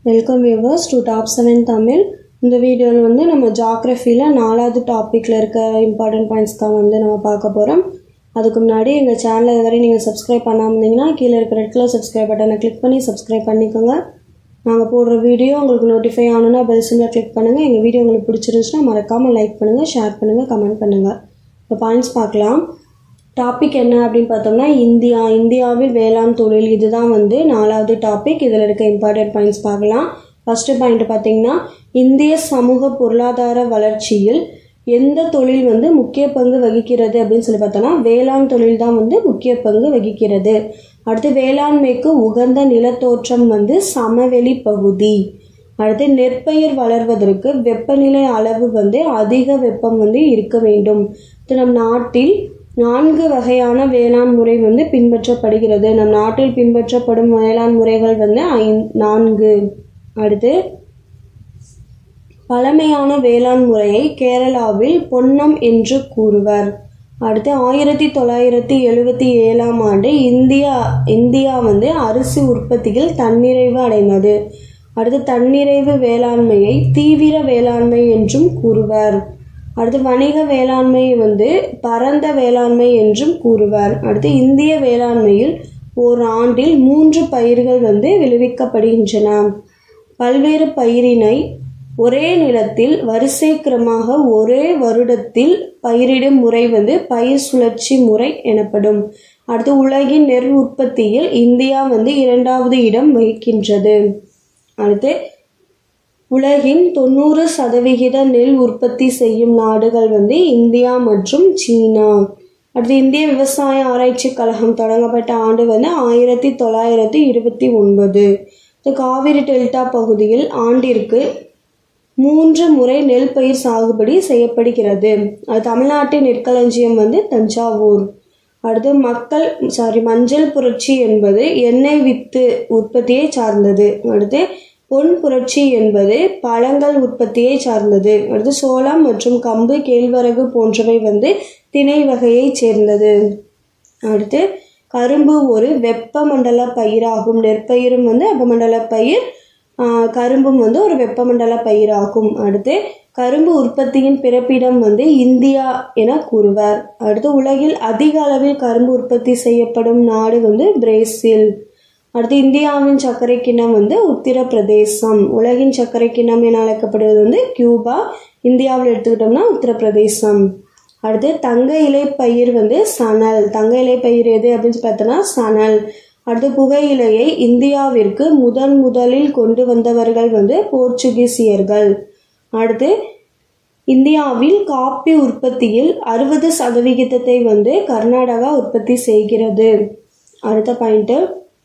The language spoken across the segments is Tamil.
welcome viewers to top seven Tamil இந்த வீடியோவில் வந்து நம்ம ஜாக்ரஃபியில் நாலாவது டாப்பிக்கில் இருக்க இம்பார்ட்டன்ட் பாயிண்ட்ஸ் தான் வந்து நம்ம பார்க்க போகிறோம் அதுக்கு முன்னாடி எங்கள் சேனலை இதுவரை நீங்கள் சப்ஸ்கிரைப் பண்ணாமல் இருந்தீங்கன்னா கீழே இருக்கிற ரெட் கலர் சப்ஸ்கிரைப் பட்டனை கிளிக் பண்ணி சப்ஸ்கிரைப் பண்ணிக்கோங்க நாங்கள் போடுற வீடியோ உங்களுக்கு நோட்டிஃபை ஆகணுன்னா பெல் சிம்பில் கிளிக் பண்ணுங்கள் எங்கள் வீடியோ உங்களுக்கு பிடிச்சிருந்துச்சுன்னா மறக்காமல் லைக் பண்ணுங்கள் ஷேர் பண்ணுங்கள் கமெண்ட் பண்ணுங்கள் இப்போ பாயிண்ட்ஸ் பார்க்கலாம் டாபிக் என்ன அப்படின்னு பார்த்தோம்னா இந்தியா இந்தியாவில் வேளாண் தொழில் இதுதான் வந்து நாலாவது டாபிக் இதில் இருக்க இம்பார்ட்டன்ட் பாயிண்ட்ஸ் பார்க்கலாம் ஃபஸ்ட்டு பாயிண்ட் பார்த்தீங்கன்னா இந்திய சமூக பொருளாதார வளர்ச்சியில் எந்த தொழில் வந்து முக்கிய பங்கு வகிக்கிறது அப்படின்னு சொல்லி பார்த்தோம்னா வேளாண் தொழில் தான் வந்து முக்கிய பங்கு வகிக்கிறது அடுத்து வேளாண்மைக்கு உகந்த நிலத்தோற்றம் வந்து சமவெளி பகுதி அடுத்து நெற்பயிர் வளர்வதற்கு வெப்பநிலை அளவு வந்து அதிக வெப்பம் வந்து இருக்க வேண்டும் இது நம் நாட்டில் நான்கு வகையான வேளாண் முறை வந்து பின்பற்றப்படுகிறது நம் நாட்டில் பின்பற்றப்படும் வேளாண் முறைகள் வந்து ஐந் நான்கு அடுத்து பழமையான வேளாண் முறையை கேரளாவில் பொன்னம் என்று கூறுவர் அடுத்து ஆயிரத்தி தொள்ளாயிரத்தி எழுபத்தி ஏழாம் ஆண்டு இந்தியா இந்தியா வந்து அரிசி உற்பத்தியில் தன்னிறைவு அடைந்தது அடுத்து தன்னிறைவு வேளாண்மையை தீவிர வேளாண்மை என்றும் கூறுவர் அடுத்து வணிக வேளாண்மை வந்து பரந்த வேளாண்மை என்றும் கூறுவர் அடுத்து இந்திய வேளாண்மையில் ஓர் ஆண்டில் மூன்று பயிர்கள் வந்து விளைவிக்கப்படுகின்றன பல்வேறு பயிரினை ஒரே நிலத்தில் வரிசை கிரமாக ஒரே வருடத்தில் பயிரிடும் முறை வந்து பயிர் சுழற்சி முறை எனப்படும் அடுத்து உலகின் நெல் உற்பத்தியில் இந்தியா வந்து இரண்டாவது இடம் வகிக்கின்றது அடுத்து உலகின் தொண்ணூறு சதவிகித நெல் உற்பத்தி செய்யும் நாடுகள் வந்து இந்தியா மற்றும் சீனா அடுத்து இந்திய விவசாய ஆராய்ச்சி கழகம் தொடங்கப்பட்ட ஆண்டு வந்து ஆயிரத்தி தொள்ளாயிரத்தி இருபத்தி ஒன்பது காவிரி டெல்டா பகுதியில் ஆண்டிற்கு மூன்று முறை நெல் பயிர் சாகுபடி செய்யப்படுகிறது அது தமிழ்நாட்டின் நெற்களஞ்சியம் வந்து தஞ்சாவூர் அடுத்து மக்கள் சாரி மஞ்சள் புரட்சி என்பது எண்ணெய் வித்து உற்பத்தியை சார்ந்தது அடுத்து பொன் புரட்சி என்பது பழங்கள் உற்பத்தியை சார்ந்தது அடுத்து சோளம் மற்றும் கம்பு கேழ்வரகு போன்றவை வந்து திணை வகையை சேர்ந்தது அடுத்து கரும்பு ஒரு வெப்பமண்டல பயிராகும் நெற்பயிரும் வந்து வெப்பமண்டல பயிர் கரும்பும் வந்து ஒரு வெப்பமண்டல பயிராகும் அடுத்து கரும்பு உற்பத்தியின் பிறப்பிடம் வந்து இந்தியா என கூறுவர் அடுத்து உலகில் அதிக அளவில் கரும்பு உற்பத்தி செய்யப்படும் நாடு வந்து பிரேசில் அடுத்து இந்தியாவின் சர்க்கரை கிண்ணம் வந்து உத்தரப்பிரதேசம் உலகின் சர்க்கரை கிண்ணம் என அழைக்கப்படுவது வந்து கியூபா இந்தியாவில் எடுத்துக்கிட்டோம்னா உத்தரப்பிரதேசம் அடுத்து தங்க இலை பயிர் வந்து சணல் தங்க இலை பயிர் எது அப்படின்னு பார்த்தோன்னா சணல் அடுத்து புகையிலையை இந்தியாவிற்கு முதன் முதலில் கொண்டு வந்தவர்கள் வந்து போர்ச்சுகீசியர்கள் அடுத்து இந்தியாவில் காப்பி உற்பத்தியில் அறுபது சதவிகிதத்தை வந்து கர்நாடகா உற்பத்தி செய்கிறது அடுத்த பாயிண்ட்டு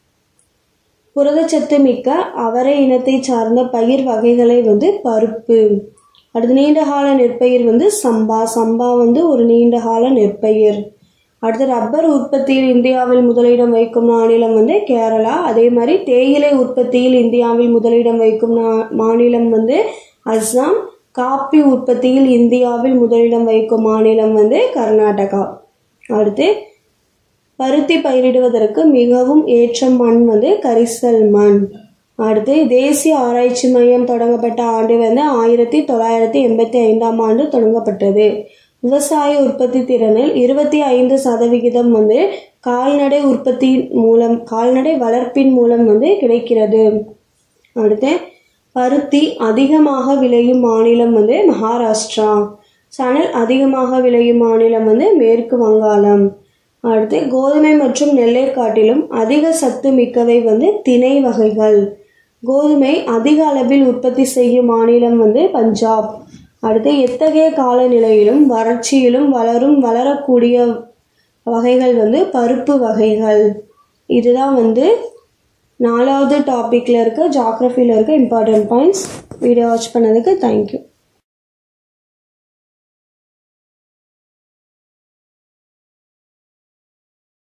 புரதச்சத்து மிக்க அவரை இனத்தை சார்ந்த பயிர் வகைகளை வந்து பருப்பு அடுத்து நீண்டகால நெற்பயிர் வந்து சம்பா சம்பா வந்து ஒரு நீண்டகால நெற்பயிர் அடுத்து ரப்பர் உற்பத்தியில் இந்தியாவில் முதலிடம் வைக்கும் மாநிலம் வந்து கேரளா அதே மாதிரி தேயிலை உற்பத்தியில் இந்தியாவில் முதலிடம் வைக்கும் மாநிலம் வந்து அஸ்ஸாம் காப்பி உற்பத்தியில் இந்தியாவில் முதலிடம் வைக்கும் மாநிலம் வந்து கர்நாடகா அடுத்து பருத்தி பயிரிடுவதற்கு மிகவும் ஏற்ற மண் வந்து கரிசல் மண் அடுத்து தேசிய ஆராய்ச்சி மையம் தொடங்கப்பட்ட ஆண்டு வந்து ஆயிரத்தி தொள்ளாயிரத்தி எண்பத்தி ஐந்தாம் ஆண்டு தொடங்கப்பட்டது விவசாய உற்பத்தி திறனில் இருபத்தி ஐந்து சதவிகிதம் வந்து கால்நடை உற்பத்தி மூலம் கால்நடை வளர்ப்பின் மூலம் வந்து கிடைக்கிறது அடுத்து பருத்தி அதிகமாக விளையும் மாநிலம் வந்து மகாராஷ்டிரா சணல் அதிகமாக விளையும் மாநிலம் வந்து மேற்கு வங்காளம் அடுத்து கோதுமை மற்றும் நெல்லை காட்டிலும் அதிக சத்து மிக்கவை வந்து திணை வகைகள் கோதுமை அதிக அளவில் உற்பத்தி செய்யும் மாநிலம் வந்து பஞ்சாப் அடுத்து எத்தகைய காலநிலையிலும் வறட்சியிலும் வளரும் வளரக்கூடிய வகைகள் வந்து பருப்பு வகைகள் இதுதான் வந்து நாலாவது டாப்பிக்கில் இருக்க ஜாக்ரஃபியில் இருக்க இம்பார்ட்டன்ட் பாயிண்ட்ஸ் வீடியோ வாட்ச் பண்ணதுக்கு தேங்க்யூ